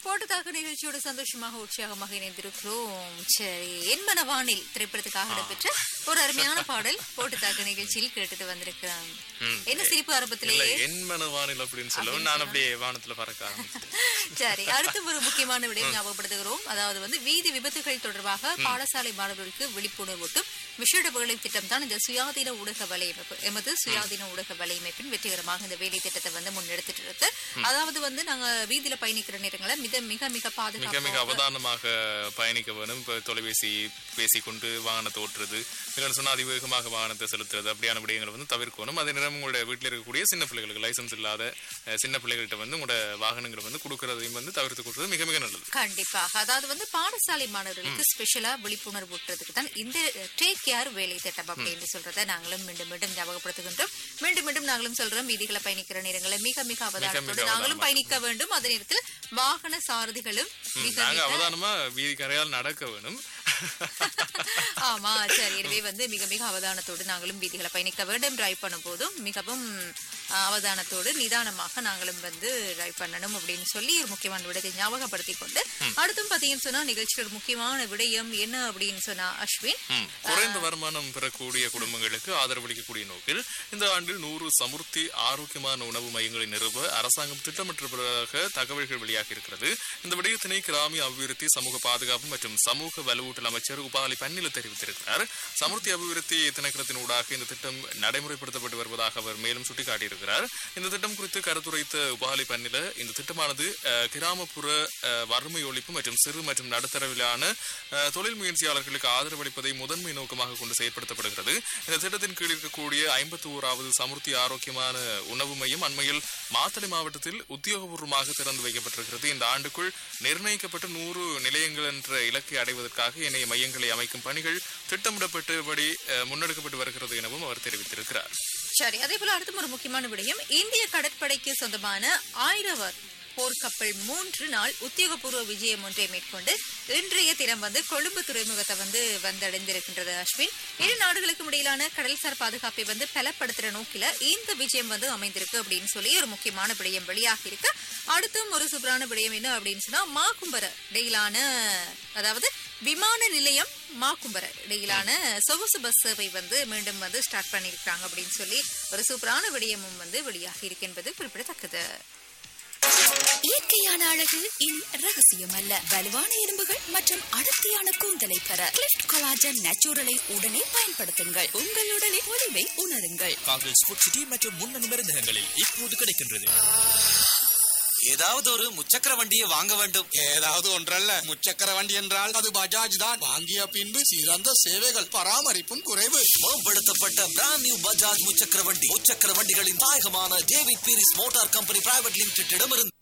போட்டதாக நிகழ்ச்சியோட சந்தோஷமாக உற்சாகமாக இணைந்திருக்கிறோம் சரி என்மன வானில் திரைப்படத்துக்காக இடம்பெற்ற ஒரு அருமையான பாடல் போட்டதாக நிகழ்ச்சியில் கேட்டுட்டு வந்திருக்கிறோம் ம். என்ன சிரிப்பு ஆரம்பத்திலே இல்ல என் மனவானில் அப்படின்னு சொல்லவும் நான் அப்படியே வானத்துல பறக்க ஆரம்பிச்சிட்டேன் சரி அடுத்து ஒரு முக்கியமான விடயம் ஞாபகப்படுத்துகிறோம் அதாவது வந்து வீதி விபத்துகள் தொடர்பாக பாடசாலை மாணவர்களுக்கு விழிப்புணர்வூட்டும் விஷேட வேலை திட்டம் தான் இந்த சுயாதீன ஊடக வலையமைப்பு எமது சுயாதீன ஊடக வலையமைப்பின் வெற்றிகரமாக இந்த வேலை திட்டத்தை வந்து முன்னெடுத்துட்டு இருக்கு அதாவது வந்து நாங்க வீதியில பயணிக்கிற நேரங்களை மிக மிக மிக மிக மிக பாதுகாப்பாக அவதானமாக பயணிக்க வேணும் இப்ப தொலைபேசி பேசிக்கொண்டு வாகனத்தை ஓட்டுறது இல்லைன்னு சொன்னா அதிவேகமாக வாகனத்தை செலுத்துறது அப்படியான விடயங்களை வந்து தவிர்க்கணும் அதே நேரம் உங்களோட வீட்டில் இருக்கக்கூடிய சின்ன பிள்ளைகளுக்கு லைசன்ஸ் இல்லாத அஹ், சின்ன பிள்ளைகள்கிட்ட வந்து உங்களோட வாகனங்களை வந்து கொடுக்கறதையும் வந்து தவிர்த்து கொடுறது மிக மிக நல்லது கண்டிப்பாக அதாவது வந்து பாடசாலை மாணவர்களுக்கு ஸ்பெஷலா விழிப்புணர்வு ஊட்டுறதுக்கு தான் இந்த டேக் கேர் வேலை திட்டம் அப்படின்னு சொல்றதை நாங்களும் மீண்டும் மீண்டும் ஞாபகப்படுத்துகின்றோம் மீண்டும் மீண்டும் நாங்களும் சொல்றோம் வீதிகளை பயணிக்கிற நேரங்களில் மிக மிக அவதானத்தோடு நாங்களும் அவதானமா. பயணிக்க வேண்டும் அதே நேரத்தில் வாகன சாரதிகளும் மிக நாங்க மிக அவதானமா வீதி கரையால் நடக்க வேணும் ஆமா சரி எனவே வந்து மிக மிக அவதானத்தோடு நாங்களும் வீதிகளை பயணிக்க வேண்டும் டிரைவ் பண்ணும் போதும் மிகவும் அஹ், அவதானத்தோடு நிதானமாக நாங்களும் வந்து டிரைவ் பண்ணணும் அப்படின்னு சொல்லி ஒரு முக்கியமான விடத்தை ஞாபகப்படுத்தி கொண்டு அடுத்தும் பாத்தீங்கன்னு சொன்னா நிகழ்ச்சியில் ஒரு முக்கியமான விடயம் என்ன அப்படின்னு சொன்னா அஸ்வின் ம். குறைந்த வருமானம் பெறக்கூடிய குடும்பங்களுக்கு ஆதரவளிக்கக்கூடிய நோக்கில் இந்த ஆண்டில் நூறு சமுர்த்தி ஆரோக்கியமான உணவு மையங்களை நிறுவ அரசாங்கம் திட்டமிட்டிருப்பதாக தகவல்கள் வெளியாகி இருக்கிறது இந்த விடயத்தினை கிராமிய அபிவிருத்தி சமூக பாதுகாப்பு மற்றும் சமூக வலுவூட்டல் அமைச்சர் உபாலி பன்னில தெரிவித்திருக்கிறார் சமுர்த்தி அபிவிருத்தி திணைக்களத்தின் ஊடாக இந்த திட்டம் நடைமுறைப்படுத்தப்பட்டு வருவதாக அவர் மேலும் சுட்டிக்காட்டியிருக்கிறார் இந்த திட்டம் குறித்து கருத்துரைத்த உபாலி பன்னில இந்த திட்டமானது அஹ், கிராமப்புற அஹ், வறுமை ஒழிப்பு மற்றும் சிறு மற்றும் நடுத்தரவிலான அஹ், தொழில் முயற்சியாளர்களுக்கு ஆதரவளிப்பதை முதன்மை நோக்கமாக கொண்டு செயற்படுத்தப்படுகிறது இந்த திட்டத்தின் கீழ் இருக்கக்கூடிய ஐம்பத்தி ஓராவது சமுர்த்தி ஆரோக்கியமான உணவு மையம் அண்மையில் மாத்தளை மாவட்டத்தில் உத்தியோகபூர்வமாக திறந்து வைக்கப்பட்டிருக்கிறது இந்த ஆண்டுக்குள் நிர்ணயிக்கப்பட்ட நூறு நிலையங்கள் என்ற இலக்கை அடைவதற்காக இணைய மையங்களை அமைக்கும் பணிகள் திட்டமிடப்பட்டபடி அஹ், முன்னெடுக்கப்பட்டு வருகிறது எனவும் அவர் தெரிவித்திருக்கிறார் சரி அதே போல அடுத்தும் ஒரு முக்கியமான விடயம் இந்திய கடற்படைக்கு சொந்தமான ஆயிரவர் போர்க்கப்பல் மூன்று நாள் உத்தியோகபூர்வ விஜயம் ஒன்றை மேற்கொண்டு இன்றைய தினம் வந்து கொழும்பு துறைமுகத்தை வந்து வந்தடைந்திருக்கின்றது அஸ்வின் இரு நாடுகளுக்கும் இடையிலான கடல்சார் பாதுகாப்பை வந்து பலப்படுத்துற நோக்கில இந்த விஜயம் வந்து அமைந்திருக்கு அப்படின்னு சொல்லி ஒரு முக்கியமான விடயம் வெளியாகி இருக்கு அடுத்தும் ஒரு சூப்பரான விடயம் என்ன அப்படின்னு சொன்னா மாக்கும்பர இடையிலான அதாவது விமான நிலையம் மாக்கும்பர இடையிலான சொகுசு பஸ் சேவை வந்து மீண்டும் வந்து ஸ்டார்ட் பண்ணியிருக்காங்க அப்படின்னு சொல்லி ஒரு சூப்பரான விடயமும் வந்து வெளியாகி இருக்கு என்பது குறிப்பிடத்தக்கது இயற்கையான அழகு இன் ரகசியம் அல்ல வலுவான எலும்புகள் மற்றும் அடர்த்தியான கூந்தலை பெற கிளிஃப்ட் கொலாஜன் நேச்சுரலை உடனே பயன்படுத்துங்கள் உங்கள் உடலின் ஒளிவை உணருங்கள் காங்கிரஸ் ஃபுட் சிட்டி மற்றும் முன்னணி மருந்தகங்களில் இப்போது கிடைக்கின்றது ஏதாவது ஒரு முச்சக்கர வண்டியை வாங்க வேண்டும் ஏதாவது ஒன்றல்ல முச்சக்கர வண்டி என்றால் அது பஜாஜ் தான் வாங்கிய பின்பு சிறந்த சேவைகள் பராமரிப்பும் குறைவு மேம்படுத்தப்பட்ட பிராண்ட் நியூ பஜாஜ் முச்சக்கர வண்டி முச்சக்கர வண்டிகளின் தாயகமான David Peiris motor company private லிமிடெடிடமிருந்து